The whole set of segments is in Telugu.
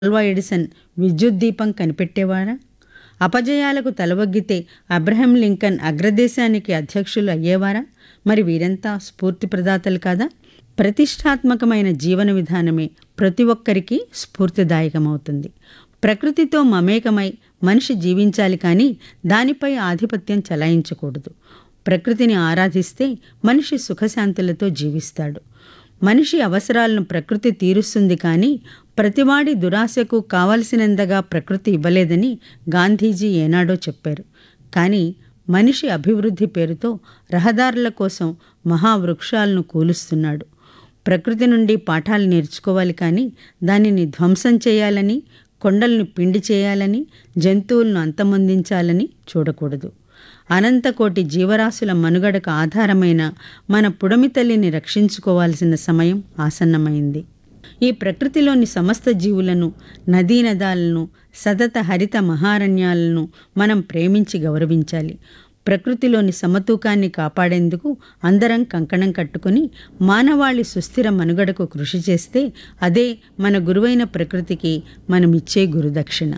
ఆల్వా ఎడిసన్ విద్యుత్ దీపం కనిపెట్టేవారా అపజయాలకు తలవగ్గితే అబ్రహం లింకన్ అగ్రదేశానికి అధ్యక్షులు అయ్యేవారా మరి వీరంతా స్ఫూర్తి ప్రదాతలు కాదా ప్రతిష్టాత్మకమైన జీవన విధానమే ప్రతి ఒక్కరికి స్ఫూర్తిదాయకమవుతుంది ప్రకృతితో మమేకమై మనిషి జీవించాలి కానీ దానిపై ఆధిపత్యం చలాయించకూడదు ప్రకృతిని ఆరాధిస్తే మనిషి సుఖశాంతులతో జీవిస్తాడు మనిషి అవసరాలను ప్రకృతి తీరుస్తుంది కానీ ప్రతివాడి దురాశకు కావలసినంతగా ప్రకృతి ఇవ్వలేదని గాంధీజీ ఏనాడో చెప్పారు కానీ మనిషి అభివృద్ధి పేరుతో రహదారుల కోసం మహావృక్షాలను కూలుస్తున్నాడు ప్రకృతి నుండి పాఠాలు నేర్చుకోవాలి కానీ దానిని ధ్వంసం చేయాలని కొండలను పిండి చేయాలని జంతువులను అంతమొందించాలని చూడకూడదు అనంతకోటి జీవరాశుల మనుగడకు ఆధారమైన మన పుడమి తల్లిని రక్షించుకోవాల్సిన సమయం ఆసన్నమైంది ఈ ప్రకృతిలోని సమస్త జీవులను నదీనదాలను సతత హరిత మహారణ్యాలను మనం ప్రేమించి గౌరవించాలి ప్రకృతిలోని సమతూకాన్ని కాపాడేందుకు అందరం కంకణం కట్టుకుని మానవాళి సుస్థిర మనుగడకు కృషి చేస్తే అదే మన గురువైన ప్రకృతికి మనమిచ్చే గురుదక్షిణ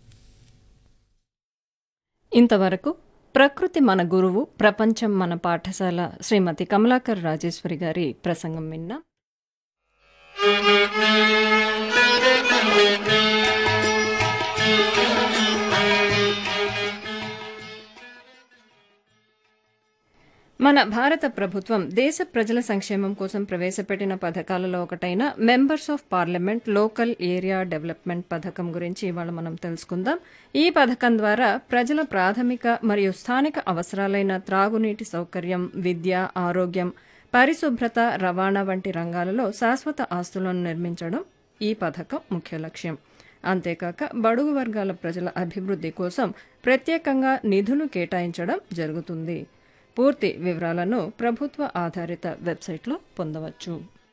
ఇంతవరకు ప్రకృతి మన గురువు ప్రపంచం మన పాఠశాల శ్రీమతి కమలాకర్ రాజేశ్వరి గారి ప్రసంగం విన్నా మన భారత ప్రభుత్వం దేశ ప్రజల సంక్షేమం కోసం ప్రవేశపెట్టిన పథకాలలో ఒకటైన members of parliament local area development పథకం గురించి ఇవాళ మనం తెలుసుకుందాం ఈ పథకం ద్వారా ప్రజల ప్రాథమిక మరియు స్థానిక అవసరాలైన త్రాగునీటి సౌకర్యం విద్య ఆరోగ్యం పరిశుభ్రత రవాణా వంటి రంగాలలో శాశ్వత ఆస్తులను నిర్మించడం ఈ పథకం ముఖ్య లక్ష్యం అంతేకాక బడుగు వర్గాల ప్రజల అభివృద్ధి కోసం ప్రత్యేకంగా నిధులు కేటాయించడం జరుగుతుంది పూర్తి వివరాలను ప్రభుత్వ ఆధారిత వెబ్సైట్లో పొందవచ్చు